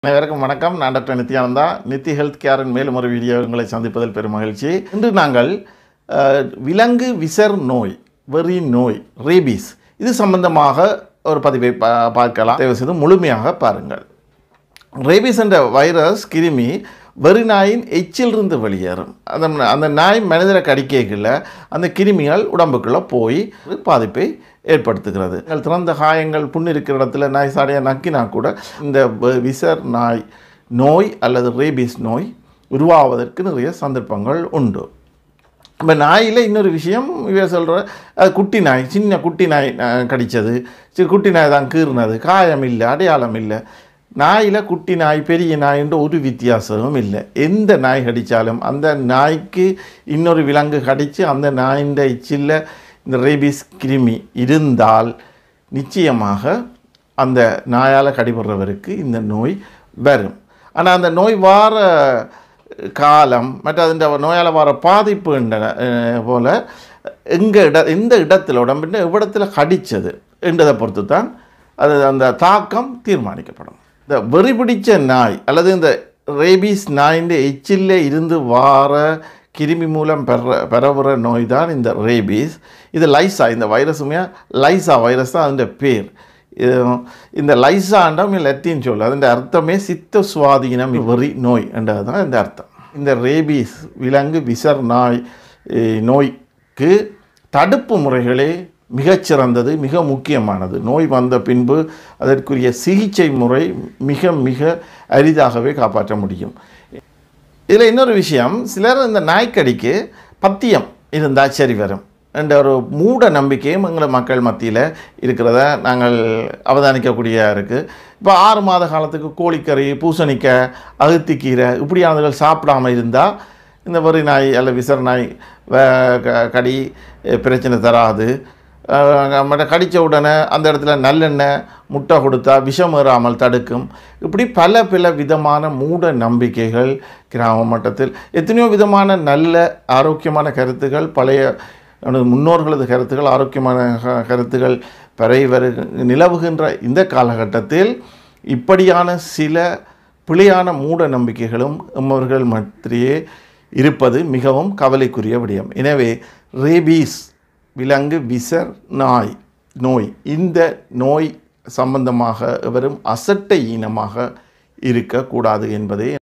அனைவருக்கும் வணக்கம் நான் டாக்டர் நித்யானந்தா நித்தி ஹெல்த் கேரின் மேலும் ஒரு வீடியோ உங்களை சந்திப்பதில் பெரும் மகிழ்ச்சி இன்று நாங்கள் அஹ், விலங்கு விசர் நோய் வெறி நோய் ரேபீஸ் இது சம்பந்தமாக ஒரு பதிவை பா பார்க்கலாம் தயவு செய்து முழுமையாக பாருங்கள் ரேபீஸ் என்ற வைரஸ் கிருமி வெறி நாயின் எச்சிலிருந்து வெளியேறும் அந்த அந்த நாய் மனிதரை கடிக்கல அந்த கிருமிகள் உடம்புக்குள்ளே போய் பாதிப்பை ஏற்படுத்துகிறது நீங்கள் திறந்த காயங்கள் புண் இருக்கிற இடத்துல நாய் சாடையை நக்கினா கூட இந்த வ- விசர் நாய் நோய் அல்லது ரேபீஸ் நோய் உருவாவதற்கு நிறைய சந்தர்ப்பங்கள் உண்டு இப்போ நாயில் இன்னொரு விஷயம் இவர் சொல்கிற அது குட்டி நாய் சின்ன குட்டி நாய் அஹ், கடிச்சது சரி குட்டி நாய் தான் கீறினது காயம் இல்லை அடையாளம் இல்லை நாயில் குட்டி நாய் பெரிய நாயின்ற ஒரு வித்தியாசமும் இல்லை எந்த நாய் கடித்தாலும் அந்த நாய்க்கு இன்னொரு விலங்கு கடித்து அந்த நாயின் இச்சில்ல இந்த ரேபிஸ் கிருமி இருந்தால் நிச்சயமாக அந்த நாயால் கடிபடுறவருக்கு இந்த நோய் வரும் ஆனால் அந்த நோய் வார காலம் மற்ற அந்த நோயால் வர பாதிப்பு போல் எங்கே இட எந்த இடத்துல உடம்புல எவ்விடத்தில் கடித்தது என்றதை பொறுத்து தான் அது அந்த தாக்கம் தீர்மானிக்கப்படும் இந்த வெறி பிடிச்ச நாய் அல்லது இந்த ரேபீஸ் நாயின் எச்சில்ல இருந்து வார கிருமி மூலம் பெற பெறவுற நோய் தான் இந்த ரேபீஸ் இது லைசா இந்த வைரஸுமே லைசா வைரஸ் தான் அதோட பேர் இது இந்த லைசாண்டம் லத்தீன் சொல் அதன் அர்த்தமே சித்த சுவாதீனம் வெறி நோய் என்றது தான் இந்த அர்த்தம் இந்த ரேபீஸ் விலங்கு விசர் நாய் eh, நோய்க்கு தடுப்பு முறைகளே மிகச்சிறந்தது மிக முக்கியமானது நோய் வந்த பின்பு அதற்குரிய சிகிச்சை முறை மிக மிக அரிதாகவே காப்பாற்ற முடியும் இதில் இன்னொரு விஷயம் சிலர் இந்த நாய்க்கடிக்கு பத்தியம் இருந்தால் சரி வரும் என்ற ஒரு மூட நம்பிக்கையும் எங்களை மக்கள் மத்தியில் இருக்கிறத நாங்கள் அவதானிக்கக்கூடியதாக இருக்குது இப்போ ஆறு மாத காலத்துக்கு கோழிக்கறி பூசணிக்காய் அகத்திக்கீரை இப்படியானதுகள் சாப்பிடாம இருந்தால் இந்த வரி நாய் அல்ல விசர் நாய் வ- க- கடி அஹ், பிரச்சனை தராது அஹ், மற்ற கடித்த உடனே அந்த இடத்துல நல்லெண்ணெய் முட்டை கொடுத்தா விஷம் ஏறாமல் தடுக்கும் இப்படி பல பல விதமான மூட நம்பிக்கைகள் கிராம மட்டத்தில் எத்தனையோ விதமான நல்ல ஆரோக்கியமான கருத்துகள் பழைய நமது முன்னோர்களது கருத்துக்கள் ஆரோக்கியமான க- கருத்துக்கள் பரவி வரு நிலவுகின்ற இந்த காலகட்டத்தில் இப்படியான சில பிழையான மூட நம்பிக்கைகளும் எம்மவர்கள் மத்தியே இருப்பது மிகவும் கவலைக்குரிய விடயம் எனவே ரேபீஸ் விலங்கு விசர் நாய் நோய் இந்த நோய் சம்பந்தமாக வெறும் அசட்டை ஈனமாக இருக்கக்கூடாது என்பதே